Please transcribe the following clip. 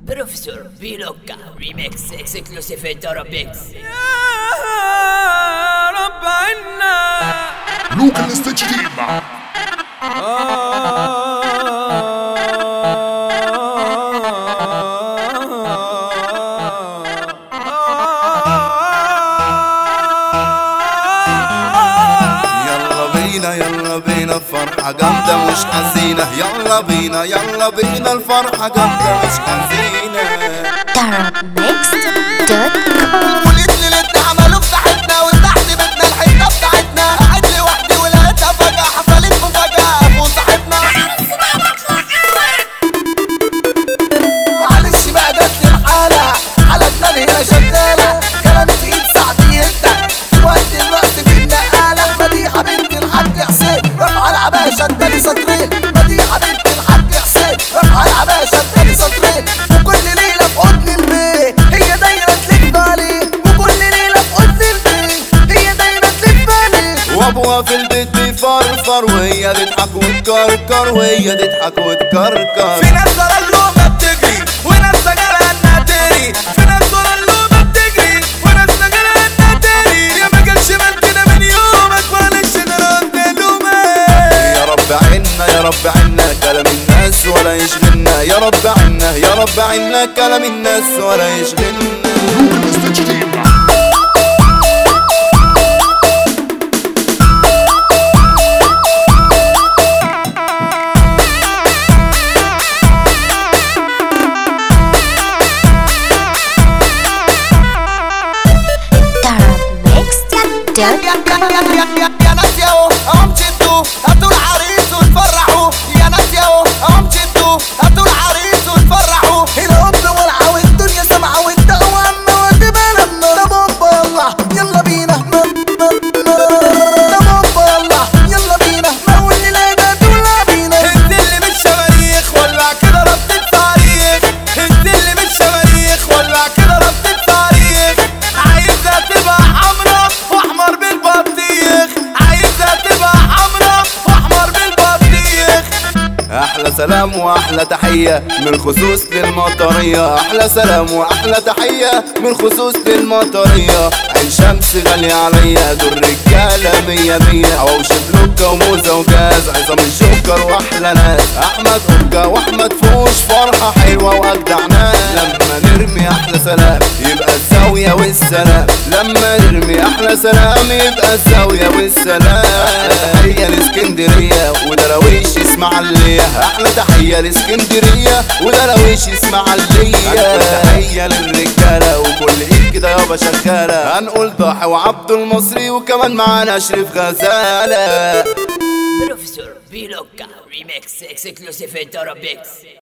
Professor Biloka Remix Exclusive Dorobix يا رب عنا لوكا الاستجديد يلا بينا يلا بينا فرحة جامدة مش حزينة يلا بينا يلا بينا الفرحة جامدة مش حزينة Darabmixed.com وليد ليلتنا عملوا بتاعتنا وتحت بيتنا الحتة بتاعتنا قاعد لوحدي ولقيتها فجأة حصلت مفاجأة وصاحبنا معلش بقى جت لي الحالة حالتنا هنا شغالة كلام تقيل ساعتي يهدى في وقت الرقص في النقالة مديحة بنت الحاج حسين رفع العباشة اداني سطرين مديحة بنت الحاج حسين رفع العباشة اداني سطرين وكل ليلة في حضن البيت هي دايرة تلف عليه وكل ليلة في حضن البيت هي دايرة تلف عليه وابوها في البيت بيفرفر وهي تضحك وتكركر وهي تضحك وتكركر في ناس ورا اللومة بتجري وناس سجلها انها تاني في ناس ورا اللومة بتجري وناس سجلها انها تاني يا ما كانش شمال كده من يومك معلش ده انا قلت لومة يا رب عنا يا رب عنا كلام الناس ولا يشغلنا يا رب عنا يا رب عنا كلام الناس ولا يشغلنا لوكا الاستجديد Darabmixed.com يا ناس ياهو قوم شدوا هاتوا العريس وتفرحوا يا ناس ياهو قوم شدوا هاتوا العريس وتفرحوا الحب والعة والدنيا سمعة والدعوة عنا وتبقى لما ده بومبا يلا يلا بينا ده بومبا يلا يلا بينا مول ليلة ولا بينا انت اللي مش شماريخ ولع كده ربطة صواريخ انت اللي مش شماريخ ولع كده ربطة صواريخ عايزها تبقى حمرا واحمر بالبطيخ عايزها تبقى حمرا واحمر بالبطيخ احلى سلام واحلى تحية من خصوص للمطرية احلى سلام واحلى تحية من خصوص للمطرية عين شمس غالية عليا دول رجالة مية مية عواوش بلوكة وموزة وجاز عصام الجوكر واحلى ناس احمد اوكا واحمد فوش فرحة حلوة واجدع ناس لما نرمي احلى سلام يبقى الزاوية والسلام لما نرمي احلى سلام يبقى الزاوية والسلام احلى تحية لاسكندرية ودراويش اسماعيلية احلى تحية لاسكندرية ودراويش اسماعيلية احلى تحية للرجالة وكل ايد كده يابا شغالة هنقول ضاحي وعبد المصري وكمان معانا شريف غزالة Professor Biloka Remix Exclusive Dorobix